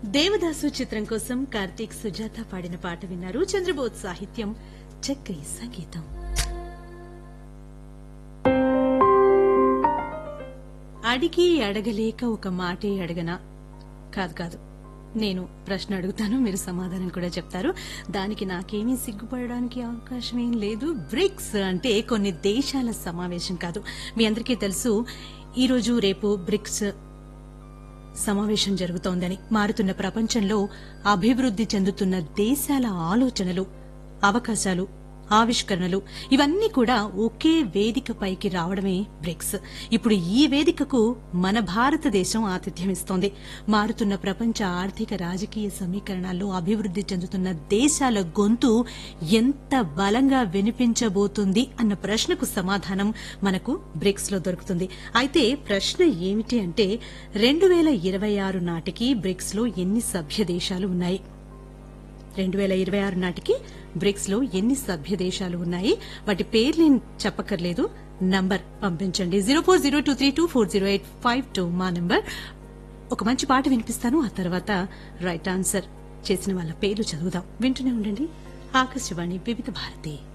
దేవదాసు చిత్రం కోసం కార్తీక్ సుజాత పాడిన పాట విన్నారు చంద్రబోధ్ సాహిత్యం చక్రి సంగీతం అడిగి అడగలేక ఒక మాటే అడగనా కాదు కాదు నేను ప్రశ్న అడుగుతాను మీరు సమాధానం కూడా చెప్తారు దానికి నాకేమీ సిగ్గుపడడానికి అవకాశం ఏం లేదు బ్రిక్స్ అంటే కొన్ని దేశాల సమావేశం కాదు మీ అందరికీ తెలుసు ఈ రోజు రేపు బ్రిక్స్ సమావేశం జరుగుతోందని మారుతున్న ప్రపంచంలో అభివృద్ది చెందుతున్న దేశాల ఆలోచనలు అవకాశాలు ఆవిష్కరణలు ఇవన్నీ కూడా ఒకే వేదికపైకి రావడమే బ్రిక్స్ ఇప్పుడు ఈ వేదికకు మన భారతదేశం ఆతిథ్యమిస్తోంది మారుతున్న ప్రపంచ ఆర్థిక రాజకీయ సమీకరణాల్లో అభివృద్ది చెందుతున్న దేశాల గొంతు ఎంత బలంగా వినిపించబోతుంది అన్న ప్రశ్నకు సమాధానం మనకు బ్రిక్స్ లో దొరుకుతుంది అయితే ప్రశ్న ఏమిటి అంటే రెండు వేల ఇరవై ఆరు నాటికి బ్రిక్స్ లో ఎన్ని సభ్య దేశాలు ఉన్నాయి రెండు వేల ఇరవై ఆరు నాటికి బ్రిక్స్ లో ఎన్ని సభ్య దేశాలు ఉన్నాయి వాటి పేర్లు చెప్పక్కర్లేదు నంబర్ పంపించండి zero four zero two three two four zero eight five two మా నంబర్ ఒక మంచి పాట వినిపిస్తాను ఆ తర్వాత రైట్ ఆన్సర్ చేసిన వాళ్ళ పేర్లు చదువుదాం వింటూనే ఉండండి ఆకాశవాణి వివిధ భారతి